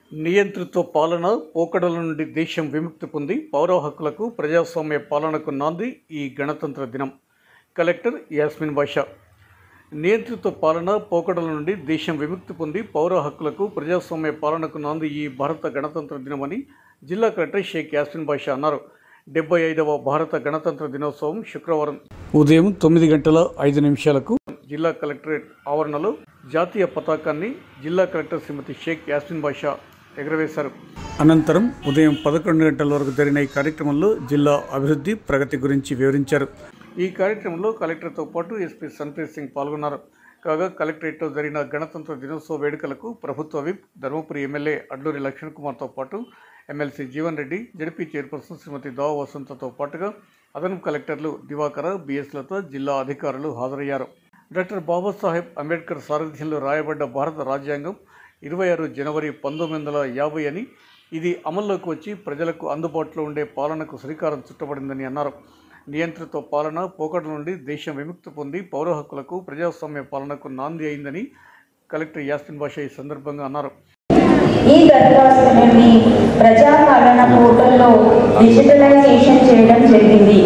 నియంత్రిత పాలన పోకడల నుండి దేశం విముక్తి పొంది పౌర హక్కులకు ప్రజాస్వామ్య పాలనకు నాంది ఈ గణతంత్ర దినం కలెక్టర్ యాస్మిన్ బాషా నియంత్రిత పాలన పోకడల నుండి దేశం విముక్తి పొంది పౌర హక్కులకు ప్రజాస్వామ్య పాలనకు నాంది ఈ భారత గణతంత్ర దినమని జిల్లా కలెక్టర్ షేక్ యాస్మిన్ బాషా అన్నారు డెబ్బై ఐదవ భారత గణతంత్ర దినోత్సవం శుక్రవారం ఉదయం తొమ్మిది గంటల ఐదు నిమిషాలకు జిల్లా కలెక్టరేట్ ఆవరణలో జాతీయ పతాకాన్ని జిల్లా కలెక్టర్ శ్రీమతి షేక్ యాస్మిన్ బాషా ఎగురవేశారు అనంతరం ఉదయం పదకొండు గంటల వరకు జరిగిన ఈ కార్యక్రమంలో జిల్లా అభివృద్ధి ప్రగతి గురించి వివరించారు ఈ కార్యక్రమంలో కలెక్టర్తో పాటు ఎస్పీ సన్ప్రీత్ సింగ్ పాల్గొన్నారు కాగా కలెక్టరేట్లో జరిగిన గణతంత్ర దినోత్సవ వేడుకలకు ప్రభుత్వ విప్ ధర్మపురి ఎమ్మెల్యే అడ్లూరి లక్ష్మణ్ కుమార్తో పాటు MLC Jeevan Reddy ZP chairperson Shrimati Dava వసంతతో పాటుగా అదనపు కలెక్టర్లు దివాకర బిఎస్లతో జిల్లా అధికారులు హాజరయ్యారు డాక్టర్ బాబాసాహెబ్ అంబేద్కర్ సారథ్యంలో రాయబడ్డ భారత రాజ్యాంగం ఇరవై ఆరు జనవరి పంతొమ్మిది వందల యాభై అని ఇది అమల్లోకి వచ్చి ప్రజలకు అందుబాటులో ఉండే పాలనకు శ్రీకారం చుట్టబడిందని అన్నారు నియంత్రిత పాలన పోకడల నుండి దేశం విముక్తి పొంది పౌర హక్కులకు ప్రజాస్వామ్య పాలనకు నాంది అయిందని కలెక్టర్ యాస్మిన్ బాషా ఈ సందర్భంగా అన్నారు ఈ దరఖాస్తులని ప్రజాపాలన పోర్టల్లో డిజిటలైజేషన్ చేయడం జరిగింది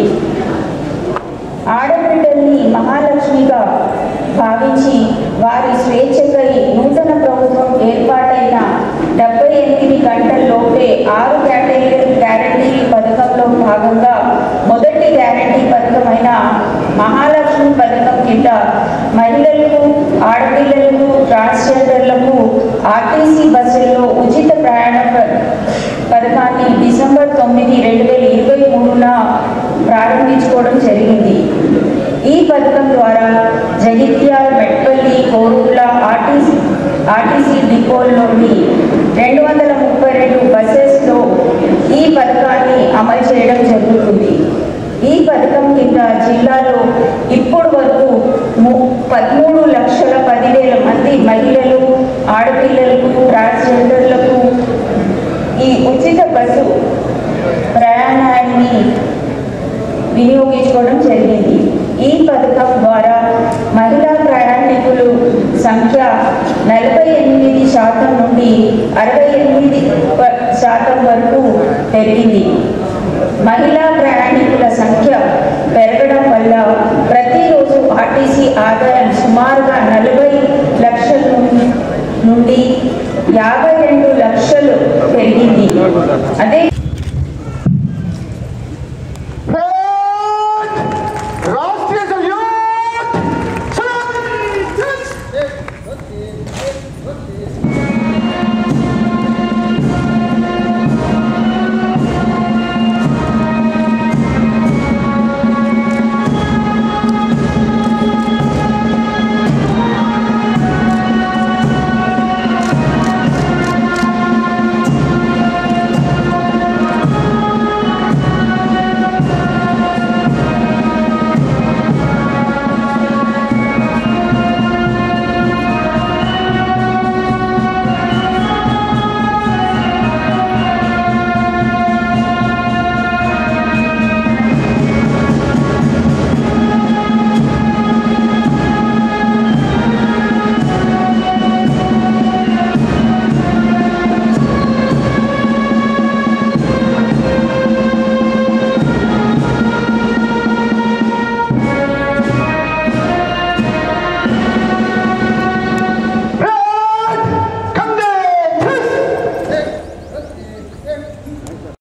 ఆడబిడ్డల్ని మహాలక్ష్మిగా భావించి వారి స్వేచ్ఛకై నూతన ప్రభుత్వం ఏర్పాటైన డెబ్బై ఎనిమిది గంటల్లోపే ఆరు గ్యారంటీ గ్యారంటీ పథకంలో భాగంగా మొదటి గ్యారంటీ పథకమైన మహాలక్ష్మి పథకం కింద మహిళలకు ఆడపిల్లలకు ట్రాన్స్జెండర్లకు ఆర్టీసీ బస్సుల్లో ఉచిత ప్రయాణ ప- పథకాన్ని డిసెంబర్ తొమ్మిది రెండు వేల ఇరవై మూడున ప్రారంభించుకోవడం జరిగింది ఈ పథకం ద్వారా జగిత్యాల మెట్పల్లి కోరుట్ల ఆర్టీసీ ఆర్టీసీ డిపోల్లోని రెండు వందల ముప్పై రెండు బస్సెస్లో ఈ పథకాన్ని అమలు చేయడం జరుగుతుంది ఈ పథకం కింద జిల్లాలో ఇప్పుడు వరకు ము- పదమూడు లక్షల పదివేల మంది మహిళలు ఆడపిల్లలకు ట్రాన్స్జెండర్లకు ఈ ఉచిత బస్సు ప్రయాణాన్ని వినియోగించుకోవడం జరిగింది ఈ పథకం ద్వారా మహిళా ప్రయాణికులు సంఖ్య నలభై ఎనిమిది శాతం నుండి అరవై ఎనిమిది ప- శాతం వరకు పెరిగింది మహిళా ప్రయాణికుల సంఖ్య పెరగడం వల్ల ప్రతిరోజు ఆర్టీసీ ఆదాయం సుమారుగా నలభై లక్షల నుండి- నుండి యాభై రెండు లక్షలు పెరిగింది అదే